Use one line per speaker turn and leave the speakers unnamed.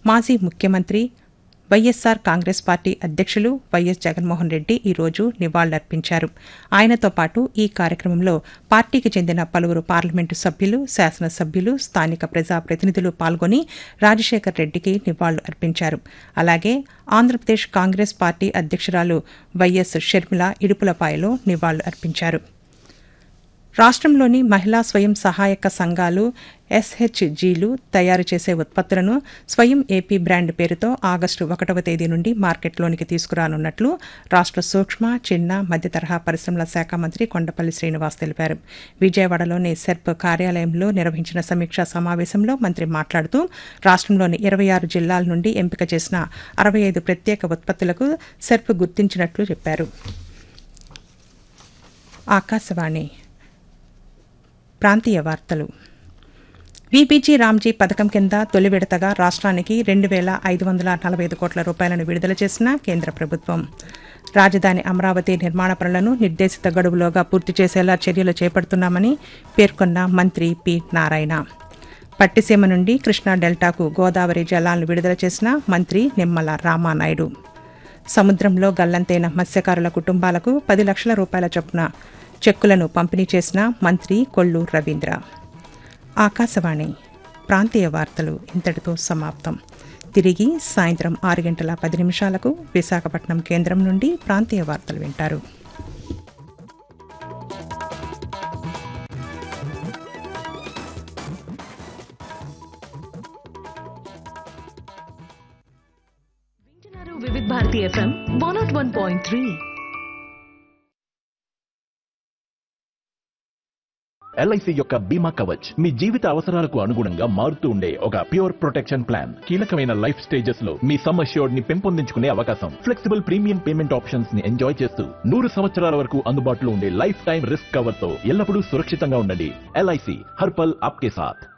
మాజీ ముఖ్యమంత్రి వైఎస్సార్ కాంగ్రెస్ పార్టీ అధ్యక్షులు వైఎస్ జగన్మోహన్ రెడ్డి ఈరోజు నివాళులర్పించారు ఆయనతో పాటు ఈ కార్యక్రమంలో పార్టీకి చెందిన పలువురు పార్లమెంటు సభ్యులు శాసనసభ్యులు స్థానిక ప్రజాప్రతినిధులు పాల్గొని రాజశేఖర్ రెడ్డికి నివాళులు అర్పించారు అలాగే ఆంధ్రప్రదేశ్ కాంగ్రెస్ పార్టీ అధ్యక్షురాలు వైఎస్ షర్మిల ఇడుపులపాయలో నివాళులు అర్పించారు రాష్ట్రంలోని మహిళా స్వయం సహాయక సంఘాలు ఎస్హెచ్జీలు తయారు చేసే ఉత్పత్తులను స్వయం ఏపీ బ్రాండ్ పేరుతో ఆగస్టు ఒకటవ తేదీ నుండి మార్కెట్లోనికి తీసుకురానున్నట్లు రాష్ట్ర సూక్ష్మ చిన్న మధ్య తరహా పరిశ్రమల శాఖ మంత్రి కొండపల్లి శ్రీనివాస్ తెలిపారు విజయవాడలోని సెర్ప్ కార్యాలయంలో నిర్వహించిన సమీక్షా సమావేశంలో మంత్రి మాట్లాడుతూ రాష్ట్రంలోని ఇరవై ఆరు జిల్లాల నుండి ఎంపిక చేసిన అరవై ఐదు ప్రత్యేక ఉత్పత్తులకు సెర్ప్ గుర్తించినట్లు చెప్పారు ఆకాశవాణి ప్రాంతీయ వార్తలు వీపీజీ రామ్జీ పథకం కింద తొలి విడతగా రాష్ట్రానికి రెండు వేల ఐదు వందల నలభై ఐదు కోట్ల రూపాయలను విడుదల చేసిన కేంద్ర ప్రభుత్వం రాజధాని అమరావతి నిర్మాణ పనులను నిర్దేశిత గడువులోగా పూర్తి చేసేలా చర్యలు చేపడుతున్నామని పేర్కొన్న మంత్రి పి నారాయణ పట్టిసీమ నుండి కృష్ణా డెల్టాకు గోదావరి జలాలను విడుదల చేసిన మంత్రి నిమ్మల రామానాయుడు సముద్రంలో గల్లంతైన మత్స్యకారుల కుటుంబాలకు పది లక్షల రూపాయల చొప్పున చెక్కులను పంపిణీ చేసిన మంత్రి కొల్లు రవీంద్ర ఆకాశవాణి ప్రాంతీయ వార్తలు ఇంతటితో సమాప్తం తిరిగి సాయంత్రం ఆరు గంటల పది నిమిషాలకు విశాఖపట్నం కేంద్రం నుండి ప్రాంతీయ వార్తలు వింటారు
వింటున్నారు Vividh Bharati FM one nought one point three
LIC యొక్క బీమా కవచ్ మీ జీవిత అవసరాలకు అనుగుణంగా మారుతూ ఉండే ఒక ప్యూర్ ప్రొటెక్షన్ ప్లాన్ కీలకమైన లైఫ్ స్టేజెస్ లో మీ సమ్ అష్యూర్డ్ ని పెంపొందించుకునే అవకాశం ఫ్లెక్సిబుల్ ప్రీమియం పేమెంట్ ఆప్షన్స్ ని ఎంజాయ్ చేస్తూ నూరు సంవత్సరాల వరకు అందుబాటులో ఉండే లైఫ్ టైం రిస్క్ కవర్ తో ఎల్లప్పుడూ సురక్షితంగా ఉండండి ఎల్ఐసి హర్పల్ ఆప్కే సాథ్